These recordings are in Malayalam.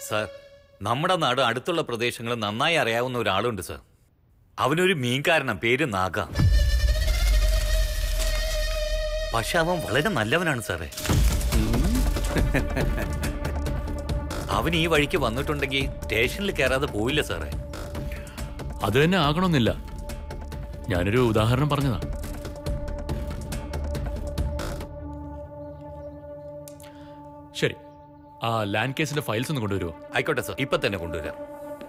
സാർ നമ്മുടെ നാട് അടുത്തുള്ള പ്രദേശങ്ങൾ നന്നായി അറിയാവുന്ന ഒരാളുണ്ട് സാർ അവനൊരു മീൻകാരനാണ് പേര് നാഗ പക്ഷെ അവൻ വളരെ നല്ലവനാണ് സാറേ അവൻ ഈ വഴിക്ക് വന്നിട്ടുണ്ടെങ്കിൽ സ്റ്റേഷനിൽ കയറാതെ പോയില്ല സാറേ അത് തന്നെ ആകണമെന്നില്ല ഞാനൊരു ഉദാഹരണം പറഞ്ഞതാ ശരി ആ ലാൻഡ് കേസിന്റെ ഫയൽസ് ഒന്ന് കൊണ്ടുവരുമോ ആയിക്കോട്ടെ സാർ ഇപ്പൊ തന്നെ കൊണ്ടുവരാം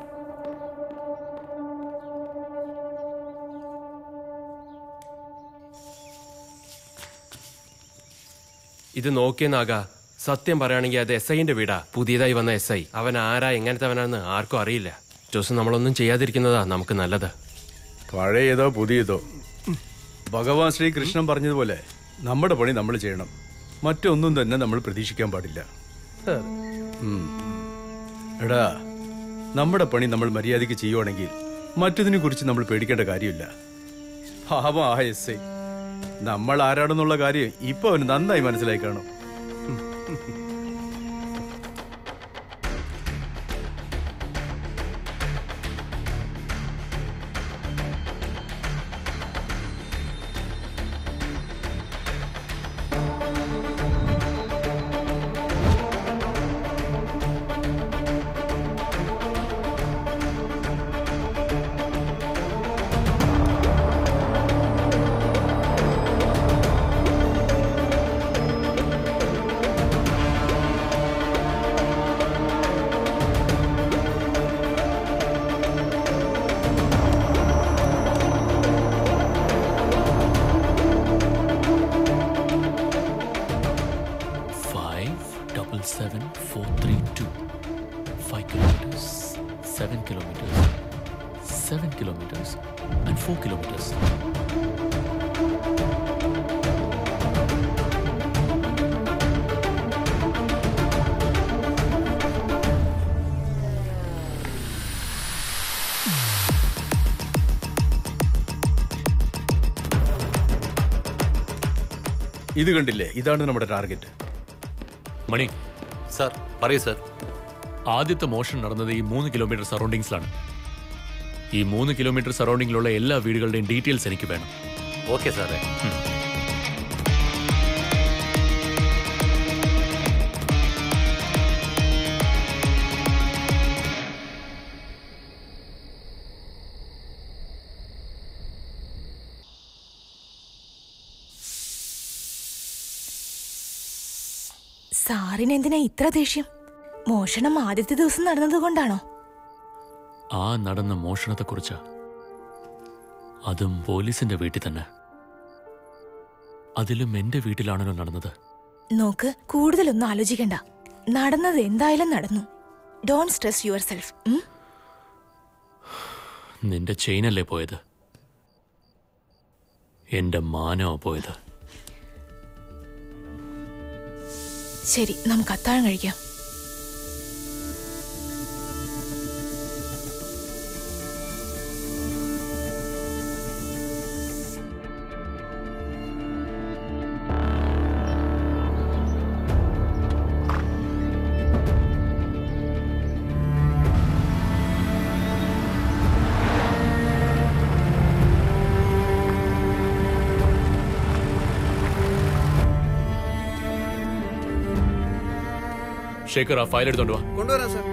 ഇത് നോക്കിയെന്നാക സത്യം പറയുകയാണെങ്കിൽ അത് എസ് ഐന്റെ വീടാ പുതിയതായി വന്ന എസ് ഐ അവൻ ആരാ എങ്ങനത്തെവനാന്ന് ആർക്കും അറിയില്ല ജോസ് നമ്മളൊന്നും ചെയ്യാതിരിക്കുന്നതാ നമുക്ക് നല്ലത് പഴയതോ പുതിയതോ ഭഗവാൻ ശ്രീകൃഷ്ണൻ പറഞ്ഞതുപോലെ നമ്മുടെ പണി നമ്മൾ ചെയ്യണം മറ്റൊന്നും തന്നെ നമ്മൾ പ്രതീക്ഷിക്കാൻ പാടില്ല ഉം. എടാ നമ്മുടെ പണി നമ്മൾ മര്യാദയ്ക്ക് ചെയ്യുവാണെങ്കിൽ മറ്റതിനെ കുറിച്ച് നമ്മൾ പേടിക്കേണ്ട കാര്യമില്ല പാവം ആ എസ് ഐ നമ്മൾ ആരാടെന്നുള്ള കാര്യം ഇപ്പൊ അവന് നന്നായി മനസ്സിലായി കാണും five double seven four three two five kilometres seven kilometres seven kilometres and four kilometres ഇത് കണ്ടില്ലേ ഇതാണ് നമ്മുടെ ടാർഗറ്റ് മണി സാർ പറയൂ സാർ ആദ്യത്തെ മോഷണം നടന്നത് ഈ മൂന്ന് കിലോമീറ്റർ സറൗണ്ടിങ്സിലാണ് ഈ മൂന്ന് കിലോമീറ്റർ സറൗണ്ടിങ്ങിലുള്ള എല്ലാ വീടുകളുടെയും ഡീറ്റെയിൽസ് എനിക്ക് വേണം ഓക്കെ സാറേ സാറിന് എന്തിനാ ഇത്ര ദേഷ്യം മോഷണം ആദ്യത്തെ ദിവസം നടന്നതുകൊണ്ടാണോ ആ നടന്ന മോഷണത്തെക്കുറിച്ച് അതും പോലീസിന്റെ വീട്ടിൽ തന്നെ അതിലും എന്റെ വീട്ടിലാണല്ലോ നടന്നത് നോക്ക് കൂടുതലൊന്നും ആലോചിക്കണ്ട നടന്നത് എന്തായാലും നടന്നു ഡോൺ സ്ട്രെസ് യുവർ സെൽഫ് നിന്റെ ചെയിനല്ലേ പോയത് എന്റെ മാനോ പോയത് ശരി നമുക്ക് അത്താഴം കഴിക്കാം ശേഖർ ആ ഫയൽ എടുത്തോണ്ട് വാ കൊണ്ടുവരാം സാർ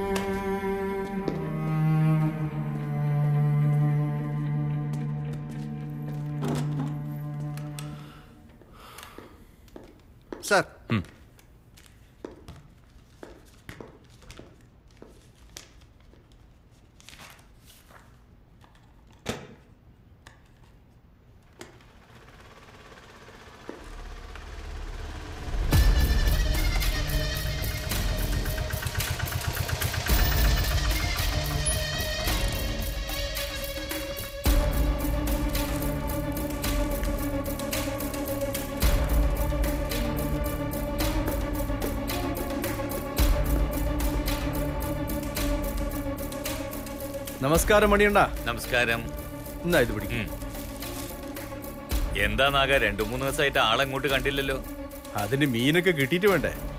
സാർ നമസ്കാരം മണിയണ്ണ നമസ്കാരം എന്നാ ഇത് പിടിക്കും ഉം. എന്താ നാഗ രണ്ടു മൂന്ന് ദിവസമായിട്ട് ആളെങ്ങോട്ട് കണ്ടില്ലല്ലോ അതിന് മീനൊക്കെ കിട്ടിയിട്ട് വേണ്ടേ